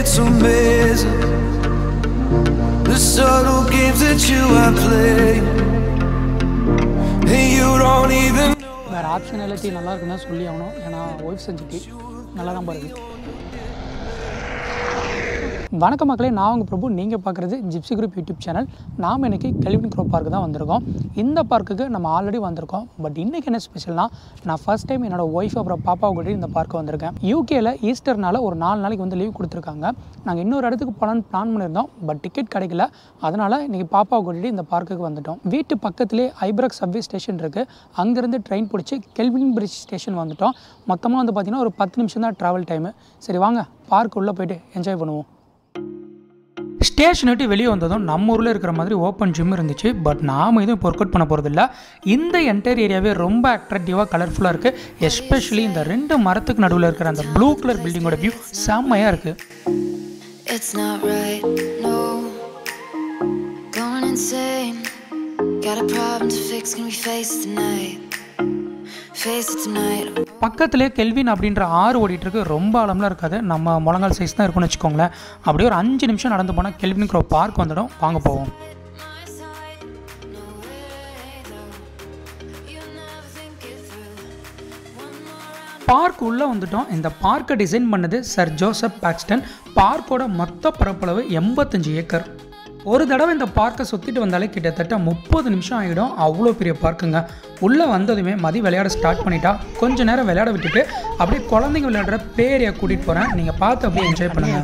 it's amazing. The subtle games that you have played. And you don't even know. வேறு optionality நல்லா இருக்குன்னு தான் சொல்லி ஆகணும் ஏன்னா ஒய்ஃப் செஞ்சுட்டு நல்லா தான் பாருங்க வணக்க மக்களே நான் உங்கள் பிரபு நீங்கள் பார்க்குறது ஜிப்சி குரூப் யூடியூப் சேனல் நாம் இன்றைக்கி கெல்வின் க்ரோ பார்க்கு தான் வந்திருக்கோம் இந்த பார்க்குக்கு நம்ம ஆல்ரெடி வந்திருக்கோம் பட் இன்றைக்கி என்ன ஸ்பெஷல்னா நான் ஃபஸ்ட் டைம் என்னோட ஒய்ஃப் அப்புறம் பாப்பாவை கூட்டி இந்த பார்க்கு வந்திருக்கேன் யூகேல ஈஸ்டர்னால ஒரு நாலு நாளைக்கு வந்து லீவ் கொடுத்துருக்காங்க நாங்கள் இன்னொரு இடத்துக்கு போகலான்னு பிளான் பண்ணியிருந்தோம் பட் டிக்கெட் கிடைக்கல அதனால் இன்றைக்கி பாப்பாவை கூட்டிகிட்டு இந்த பார்க்குக்கு வந்துட்டோம் வீட்டு பக்கத்துலேயே ஐப்ரக் சப்வே ஸ்டேஷன் இருக்குது அங்கேருந்து ட்ரெயின் பிடிச்சி கெல்வின் பிரிட்ஜ் ஸ்டேஷன் வந்துட்டோம் மொத்தமாக வந்து பார்த்திங்கன்னா ஒரு பத்து நிமிஷம் தான் ட்ராவல் டைமு சரி வாங்க பார்க் உள்ளே போயிட்டு என்ஜாய் பண்ணுவோம் ஸ்டேஷன் விட்டு வெளியே வந்ததும் நம்ம ஊரில் இருக்கிற மாதிரி ஓப்பன் ஜிம் இருந்துச்சு பட் நாம் எதுவும் இப்போ ஒர்க் அவுட் பண்ண போகிறதில்ல இந்த என்டையர் ஏரியாவே ரொம்ப அட்ராக்டிவாக கலர்ஃபுல்லாக இருக்குது எஸ்பெஷலி இந்த ரெண்டு மரத்துக்கு நடுவில் இருக்கிற அந்த ப்ளூ கலர் பில்டிங்கோட வியூ செம்மையாக இருக்குது It's not right, no. Going insane. Got a problem to fix, can we face it tonight? Face it tonight. பக்கத்துலேயே கெல்வின் அப்படின்ற ஆறு ஓடிட்டு இருக்கு ரொம்ப ஆழம்லாம் இருக்காது நம்ம முழங்கால் சைஸ் தான் இருக்கும்னு வச்சுக்கோங்களேன் அப்படியே ஒரு அஞ்சு நிமிஷம் நடந்து போனால் கெல்வின் க்ரோ பார்க் வந்துடும் வாங்க போவோம் My side, no way though. You never think it through. One more round. Park உள்ளே வந்துட்டோம் இந்த பார்க்கை டிசைன் பண்ணது சர் ஜோசப் பாக்ஸ்டன் பார்க்கோட மொத்த பரப்பளவு எண்பத்தஞ்சு ஏக்கர் ஒரு தடவை இந்த பார்க்கை சுற்றிட்டு வந்தாலே கிட்டத்தட்ட முப்பது நிமிஷம் ஆகிடும் அவ்வளோ பெரிய பார்க்குங்க உள்ளே வந்ததுமே மதி விளையாட ஸ்டார்ட் பண்ணிட்டா கொஞ்ச நேரம் விளையாட விட்டுட்டு அப்படியே குழந்தைங்க விளையாடுற ப்ளே ஏரியா கூட்டிகிட்டு போகிறேன் நீங்கள் பார்த்து அப்படியே என்ஜாய் பண்ணுங்கள்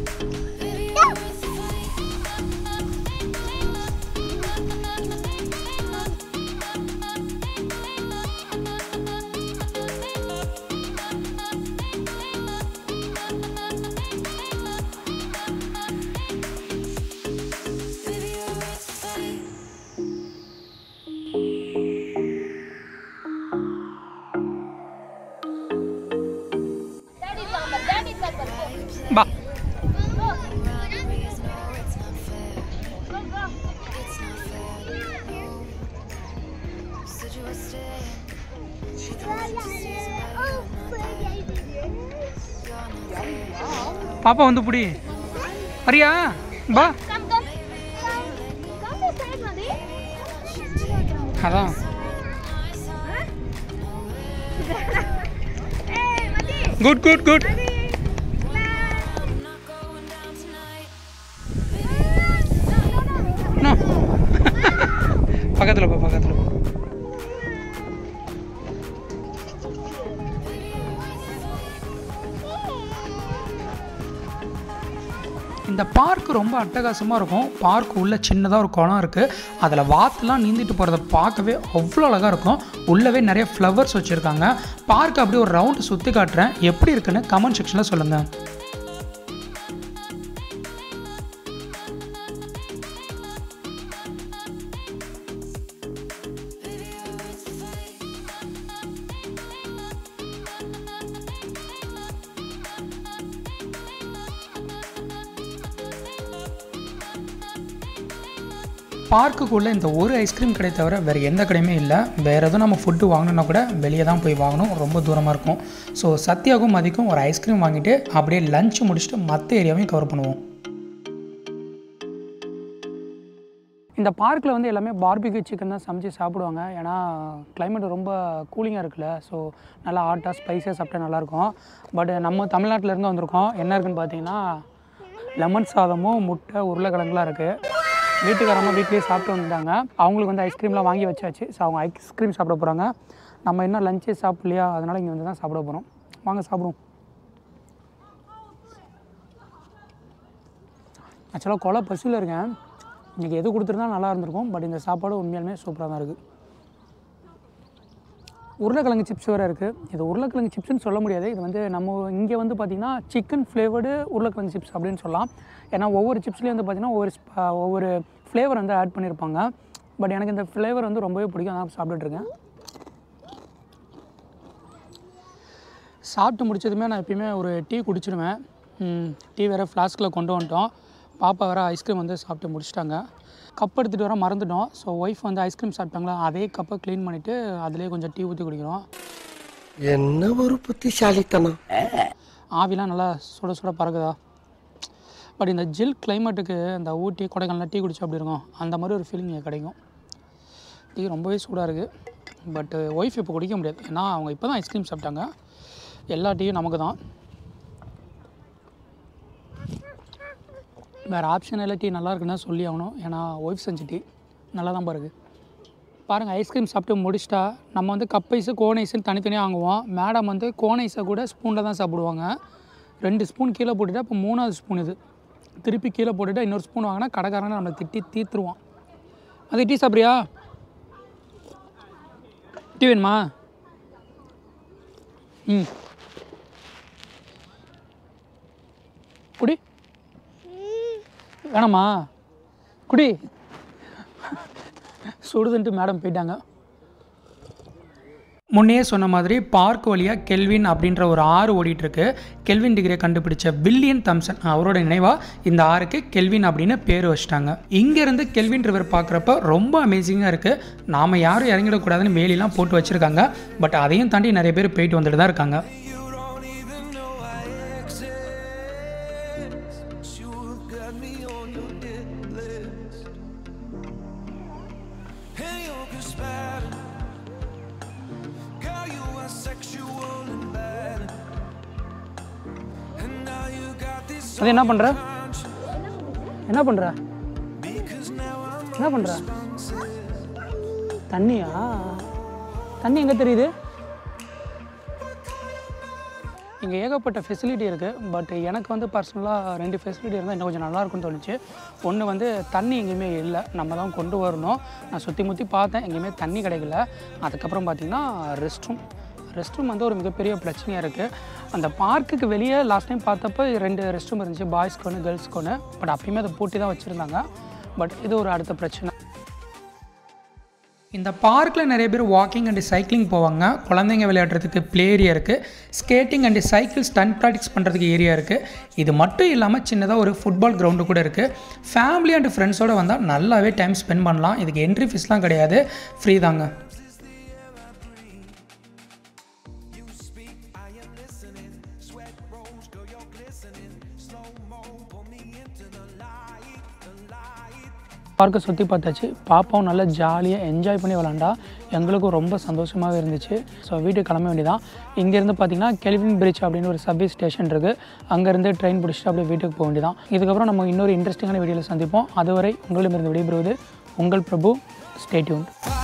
பா Said you would stay. பாப்பா வந்து புடி வரியா பா அதான் குட் குட் குட் பக்கத்தில் போ பக்கத்தில் போ இந்த பார்க் ரொம்ப அட்டகாசமாக இருக்கும் பார்க் உள்ள சின்னதாக ஒரு குளம் இருக்குது அதில் வாத்துலாம் நீந்திட்டு போகிறத பார்க்கவே அவ்வளோ அழகாக இருக்கும் உள்ளவே நிறைய ஃப்ளவர்ஸ் வச்சுருக்காங்க பார்க் அப்படியே ஒரு ரவுண்டு சுற்றி காட்டுறேன் எப்படி இருக்குன்னு கமெண்ட் செக்ஷனில் சொல்லுங்கள் பார்க்குக்குள்ளே இந்த ஒரு ஐஸ்கிரீம் கடை தவிர வேறு எந்த கடையுமே இல்லை வேறு எதுவும் நம்ம ஃபுட்டு வாங்கணுன்னா கூட வெளியே தான் போய் வாங்கணும் ரொம்ப தூரமாக இருக்கும் ஸோ சத்யாவுக்கும் மதிக்கும் ஒரு ஐஸ்கிரீம் வாங்கிட்டு அப்படியே லஞ்ச் முடிச்சுட்டு மற்ற ஏரியாவையும் கவர் பண்ணுவோம் இந்த பார்க்கில் வந்து எல்லாமே பார்பிக்யூ சிக்கன் தான் சமைச்சு சாப்பிடுவாங்க ஏன்னா climate ரொம்ப கூலிங்காக இருக்குல்ல ஸோ நல்லா ஹாட்டாக ஸ்பைஸியாக சாப்பிட்டா நல்லாயிருக்கும் பட் நம்ம தமிழ்நாட்டுல இருந்து வந்திருக்கோம் என்ன இருக்குன்னு பார்த்தீங்கன்னா லெமன் சாதமும் முட்டை உருளைக்கிழங்குலாம் இருக்குது வீட்டுக்காரம்மா வீட்லேயே சாப்பிட்டு வந்துட்டாங்க அவங்களுக்கு வந்து ஐஸ்கிரீம்லாம் வாங்கி வச்சாச்சு ஸோ அவங்க ஐஸ்கிரீம் சாப்பிட போகிறாங்க நம்ம இன்னும் லஞ்சே சாப்பிடலையா அதனால் இங்கே வந்து தான் சாப்பிட போகிறோம் வாங்க சாப்பிடுவோம் ஆக்சுவலாக கொலை பசியில் இருக்கேன் இன்றைக்கி எது கொடுத்துருந்தா நல்லா இருந்திருக்கும் பட் இந்த சாப்பாடு உண்மையாலுமே சூப்பராக தான் இருக்குது உருளைக்கிழங்கு சிப்ஸ் வேறு இருக்குது இது உருளைக்கிழங்கு சிப்ஸ்னு சொல்ல முடியாது இது வந்து நம்ம இங்கே வந்து பார்த்திங்கன்னா சிக்கன் ஃப்ளேவர்டு உருளைக்கிழங்கு சிப்ஸ் அப்படின்னு சொல்லலாம் ஏன்னா ஒவ்வொரு சிப்ஸ்லேயும் வந்து பார்த்திங்கன்னா ஒவ்வொரு sp- ஒவ்வொரு ஃப்ளேவர் வந்து ஆட் பண்ணியிருப்பாங்க பட் எனக்கு இந்த ஃப்ளேவர் வந்து ரொம்பவே பிடிக்கும் அதான் சாப்பிட்டுட்ருக்கேன் சாப்பிட்டு முடிச்சதுமே நான் எப்பயுமே ஒரு டீ குடிச்சிடுவேன் ம், டீ வேறு ஃப்ளாஸ்கில் கொண்டு வந்துட்டோம் பாப்பா வேறு ஐஸ்கிரீம் வந்து சாப்பிட்டு முடிச்சிட்டாங்க கப் எடுத்துகிட்டு வர மறந்துட்டோம் ஸோ ஒய்ஃப் வந்து ஐஸ்கிரீம் சாப்பிட்டாங்களா அதே கப்பை க்ளீன் பண்ணிவிட்டு அதிலே கொஞ்சம் டீ ஊற்றி குடிக்கிறோம் என்ன ஒரு புத்திசாலித்தனம் ஆவிலாம் நல்லா சுட சுட பறக்குதா பட் இந்த ஜில் கிளைமேட்டுக்கு இந்த ஊட்டி கொடைக்கானல் டீ குடிச்சா அப்படி இருக்கும் அந்த மாதிரி ஒரு ஃபீலிங் எனக்கு கிடைக்கும் டீ ரொம்பவே சூடாக இருக்குது பட்டு ஒய்ஃப் இப்போ குடிக்க முடியாது ஏன்னா அவங்க இப்போ தான் ஐஸ்கிரீம் சாப்பிட்டாங்க எல்லா டீயும் நமக்கு தான் வேறு ஆப்ஷன் இல்லை டீ நல்லா இருக்குன்னு தான் சொல்லி ஆகணும் ஏன்னா ஒய்ஃப் செஞ்ச டீ நல்லா தான் பாருங்க பாருங்கள் ஐஸ்கிரீம் சாப்பிட்டு முடிச்சிட்டா நம்ம வந்து கப் ஐஸு கோன் ஐஸுன்னு தனித்தனியாக வாங்குவோம் மேடம் வந்து கோன் ஐஸை கூட ஸ்பூனில் தான் சாப்பிடுவாங்க ரெண்டு ஸ்பூன் கீழே போட்டுட்டா இப்போ மூணாவது ஸ்பூன் இது திருப்பி கீழே போட்டுட்டா இன்னொரு ஸ்பூன் வாங்கினா கடைக்காரனை நம்மளை திட்டி தீத்துருவான் அது டீ சாப்பிட்றியா டீ வேணுமா ம் குடி வேணாமா குடி சுடுதுன்ட்டு மேடம் போயிட்டாங்க முன்னே சொன்ன மாதிரி பார்க் வழியாக கெல்வின் அப்படின்ற ஒரு ஆறு ஓடிட்டுருக்கு கெல்வின் டிகிரியை கண்டுபிடிச்ச வில்லியன் தம்சன் அவரோட நினைவாக இந்த ஆறுக்கு கெல்வின் அப்படின்னு பேர் வச்சிட்டாங்க இங்கேருந்து கெல்வின் ரிவர் பார்க்குறப்ப ரொம்ப அமேசிங்காக இருக்குது நாம் யாரும் இறங்கிடக்கூடாதுன்னு மேலிலாம் போட்டு வச்சுருக்காங்க பட் அதையும் தாண்டி நிறைய பேர் போயிட்டு வந்துட்டு தான் இருக்காங்க You don't even know I exist. You've got me on your hit list. And you're just bad. Girl, you are sexual and bad. And now you got this அது என்ன பண்ணுற conscience. என்ன பண்ணுற Because now I'm என்ன பண்ணுற தண்ணியா தண்ணி எங்கே தெரியுது இங்கே ஏகப்பட்ட ஃபெசிலிட்டி இருக்குது பட் எனக்கு வந்து பர்சனலாக ரெண்டு ஃபெசிலிட்டி இருந்தால் இன்னும் கொஞ்சம் நல்லா இருக்கும்னு தோணுச்சு ஒன்று வந்து தண்ணி எங்கேயுமே இல்லை நம்ம தான் கொண்டு வரணும் நான் சுற்றி முற்றி பார்த்தேன் எங்கேயுமே தண்ணி கிடைக்கல அதுக்கப்புறம் பார்த்திங்கன்னா ரெஸ்ட் ரூம் ரெஸ்ட் ரூம் வந்து ஒரு மிகப்பெரிய பிரச்சனையாக இருக்குது அந்த பார்க்குக்கு வெளியே லாஸ்ட் டைம் பார்த்தப்போ ரெண்டு ரெஸ்ட் ரூம் இருந்துச்சு பாய்ஸ்க்கு ஒன்று கேர்ள்ஸ்க்கு ஒன்று பட் அப்பயுமே அதை பூட்டி தான் வச்சுருந்தாங்க பட் இது ஒரு அடுத்த பிரச்சனை இந்த பார்க்கில் நிறைய பேர் வாக்கிங் அண்ட் சைக்கிளிங் போவாங்க குழந்தைங்க விளையாடுறதுக்கு ப்ளே ஏரியா இருக்குது skating and cycle stunt practice பண்ணுறதுக்கு ஏரியா இருக்குது இது மட்டும் இல்லாமல் சின்னதாக ஒரு ஃபுட்பால் கிரவுண்டு கூட இருக்குது ஃபேமிலி அண்ட் ஃப்ரெண்ட்ஸோடு வந்தால் நல்லாவே டைம் ஸ்பெண்ட் பண்ணலாம் இதுக்கு என்ட்ரி ஃபீஸ்லாம் கிடையாது ஃப்ரீ தாங்க பார்க்கை சுற்றி பார்த்தாச்சு பாப்பாவும் நல்லா ஜாலியாக என்ஜாய் பண்ணி விளாண்டா எங்களுக்கும் ரொம்ப சந்தோஷமாகவே இருந்துச்சு ஸோ வீட்டுக்கு கிளம்ப வேண்டியதான் இங்கேருந்து பார்த்தீங்கன்னா கெல்வின் பிரிட்ஜ் அப்படின்னு ஒரு சர்வீஸ் ஸ்டேஷன் இருக்குது அங்கேருந்து ட்ரெயின் பிடிச்சிட்டு அப்படியே வீட்டுக்கு போக வேண்டியதான் இதுக்கப்புறம் நம்ம இன்னொரு இன்ட்ரெஸ்டிங்கான வீடியோவில் சந்திப்போம் அதுவரை உங்களிடமிருந்து விடைபெறுவது உங்கள் பிரபு ஸ்டேட்யூன்